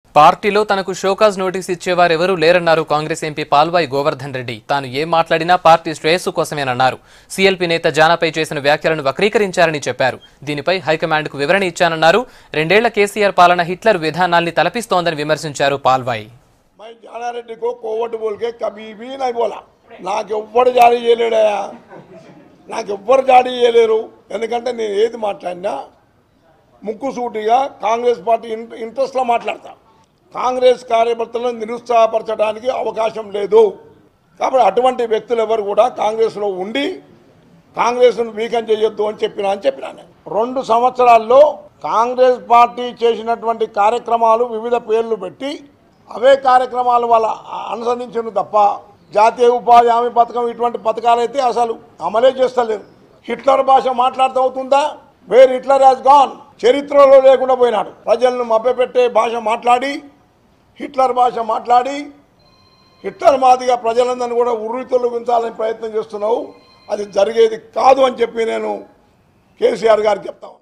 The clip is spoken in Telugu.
పార్టీలో తనకు షోకాజ్ నోటీస్ ఇచ్చేవారెవరూ లేరన్నారు కాంగ్రెస్ ఎంపీ పాల్వాయి గోవర్ధన్ రెడ్డి తాను ఏం మాట్లాడినా పార్టీ శ్రేయస్సు కోసమేనన్నారు సీఎల్పీ నేత జానాపై చేసిన వ్యాఖ్యలను వక్రీకరించారని చెప్పారు దీనిపై హైకమాండ్కు వివరణ ఇచ్చానన్నారు రెండేళ్ల కేసీఆర్ పాలన హిట్లర్ విధానాల్ని తలపిస్తోందని విమర్శించారు పాల్వాయి मैं जाना रेड्डी को कोवट बोल के कभी भी नहीं बोला నాకెవ్వడు జారీ చేయలేడయా నాకెవ్వరు జారీ చేయలేరు ఎందుకంటే నేను ఏది మాట్లాడినా ముక్కుసూటిగా కాంగ్రెస్ పార్టీ ఇన్- ఇంట్రెస్ట్లో మాట్లాడతా కాంగ్రెస్ కార్యకర్తలను నిరుత్సాహపరచడానికి అవకాశం లేదు కాబట్టి అటువంటి వ్యక్తులు ఎవరు కూడా కాంగ్రెస్లో ఉండి కాంగ్రెస్ను వీకం చేయొద్దు అని చెప్పినా అని చెప్పినా నేను. రెండు సంవత్సరాల్లో కాంగ్రెస్ పార్టీ చేసినటువంటి కార్యక్రమాలు వివిధ పేర్లు పెట్టి అవే కార్యక్రమాలు వాళ్ళ అనుసరించను తప్ప జాతీయ ఉపాధి హామీ పథకం ఇటువంటి పథకాలు అయితే అసలు అమలే చేస్తలేరు హిట్లర్ భాష మాట్లాడుతూ అవుతుందా వేర్ హిట్లర్ హాజ్ గాన్ చరిత్రలో లేకుండా పోయినాడు ప్రజలను మభ్యపెట్టే భాష మాట్లాడి హిట్లర్ భాష మాట్లాడి హిట్లర్ మాదిగా ప్రజలందరినీ కూడా ఉర్రి తొలగించాలని ప్రయత్నం చేస్తున్నావు అది జరిగేది కాదు అని చెప్పి నేను కేసీఆర్ గారికి చెప్తాను